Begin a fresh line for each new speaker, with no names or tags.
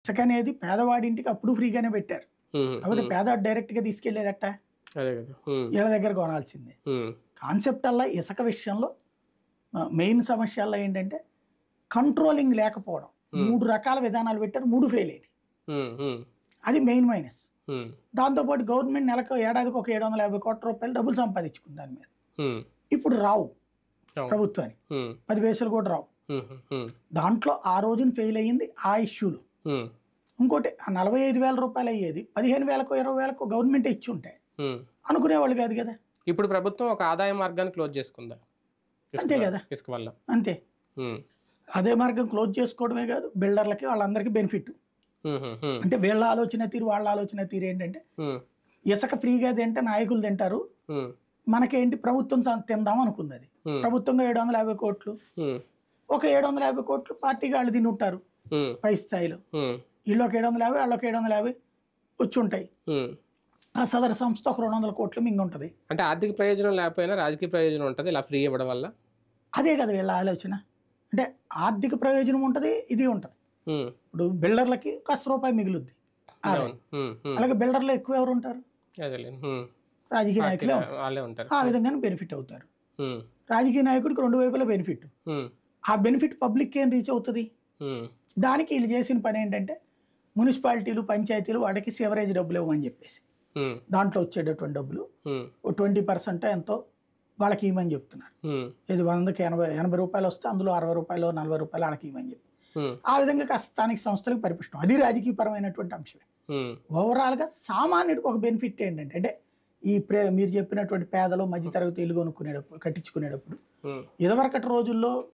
ఇసుక అనేది పేదవాడింటికి అప్పుడు ఫ్రీగానే పెట్టారు
ఉమ్,
కాకపోతే పేదవాడు డైరెక్ట్ గా తీసుకెళ్లేదట
అదే కదా ఉమ్,
వీళ్ళ దగ్గర కొనాల్సిందే
ఉమ్,
కాన్సెప్ట్ అలా ఇసుక విషయంలో మెయిన్ సమస్యల్లో ఏంటంటే కంట్రోలింగ్ లేకపోవడం మూడు రకాల విధానాలు పెట్టారు మూడు ఫెయిల్ అయ్యాయి
ఉమ్, ఉమ్,
అది మెయిన్ మైనస్
ఉమ్,
దాంతోపాటు గవర్నమెంట్ నెలకు ఏడాదికి ఒక ఏడు వందల యాభై కోట్ల రూపాయలు డబ్బులు సంపాదించుకుంది దాని మీద
ఉమ్,
ఇప్పుడు రావు
అవును.
ప్రభుత్వానికి
ఉమ్,
పది పైసలు కూడా రావు
ఉమ్, ఉమ్,
దాంట్లో ఆ రోజున ఫెయిల్ అయ్యింది ఆ ఇష్యూలు
ఉమ్,
ఇంకోటి ఆ నలభై ఐదు వేల రూపాయలు అయ్యేది పదిహేను వేలకు ఇరవై వేలకు గవర్నమెంట్ ఇచ్చి ఉంటే
ఉమ్.
అనుకునేవాళ్ళు కాదు కదా
ఇప్పుడు ప్రభుత్వం ఒక ఆదాయ మార్గాన్ని క్లోజ్ చేసుకుందా ఇసుక
అంతే
వల్ల-
కదా.
ఇసుక వల్ల
అంతే
ఉమ్,
అదే మార్గం క్లోజ్ చేసుకోవడమే కాదు బిల్డర్లకి వాళ్ళందరికీ బెనిఫిట్
ఉమ్, ఉమ్, ఉమ్,
అంటే వీళ్ళ ఆలోచన తీరు వాళ్ళ ఆలోచన తీరు ఏంటంటే
ఉమ్,
ఇసుక ఫ్రీగా తింటే నాయకులు తింటారు
ఉమ్,
మనకేంటి ప్రభుత్వం త- తిందాం అనుకుంది అది
ఉమ్,
ప్రభుత్వంగా ఏడు వందల యాభై కోట్లు
ఉమ్,
ఒక ఏడు వందల యాభై కోట్లు పార్టీగా వాళ్ళు తిని ఉంటారు
ఉమ్,
పై స్థాయిలో
ఉమ్,
వీళ్ళు ఒక ఏడు వందల యాభై వాళ్ళకి ఏడు వందల యాభై వచ్చి ఉంటాయి
ఉమ్.
ఆ సదరు సంస్థ ఒక రెండు వందల కోట్లు మింగి ఉంటుంది
అంటే ఆర్థిక ప్రయోజనం లేకపోయినా రాజకీయ ప్రయోజనం ఉంటుంది ఇలా ఫ్రీ ఇవ్వడం వల్ల
అదే కదా వీళ్ళ ఆలోచన అంటే ఆర్థిక ప్రయోజనం ఉంటుంది ఇది ఉంటుంది
ఉమ్,
ఇప్పుడు బిల్డర్లకి కాస్త రూపాయి మిగులుద్ది ఆదాయం.
అవును. ఉమ్, ఉమ్,
అలాగే బిల్డర్లు ఎక్కువ ఎవరు ఉంటారు
అదేలే ఉమ్,
రాజకీయ నాయకులే ఉంటారు.
వాళ్ళే ఉంటారు
ఆ విధంగానే బెనిఫిట్ అవుతారు
ఉమ్,
రాజకీయ నాయకుడికి రెండు వైపులా బెనిఫిట్
ఉమ్,
ఆ బెనిఫిట్ పబ్లిక్ ఏం రీచ్ అవుతుంది
ఉమ్,
దానికి వీళ్ళు చేసిన పని ఏంటంటే మున్సిపాలిటీలు పంచాయతీలు వాటికి సివరేజ్ డబ్బులు ఇవ్వమని చెప్పేసి
ఉమ్,
దాంట్లో వచ్చేటటువంటి డబ్బులు
ఉమ్,
ఓ ట్వంటీ పర్సెంట్ ఎంతో వాళ్ళకి ఇవ్వమని చెప్తున్నారు
ఉమ్,
ఇది వందకి ఎనభై ఎనభై రూపాయలు వస్తే అందులో అరవై రూపాయలు నలభై రూపాయలు వాళ్ళకి ఇవ్వమని చెప్పి
ఉమ్,
ఆ విధంగా కాస్త స్థానిక సంస్థలకు పరిపుష్టం అది రాజకీయపరమైనటువంటి అంశమే
ఉమ్,
ఓవరాల్గా సామాన్యుడికి ఒక బెనిఫిట్ ఏంటంటే అంటే ఈ ప్రే మీరు చెప్పినటువంటి పేదలు మధ్యతరగతి ఇల్లు కొనుక్కునేటప్పుడు కట్టించుకునేటప్పుడు
ఉమ్,
ఇదివరకటి రోజుల్లో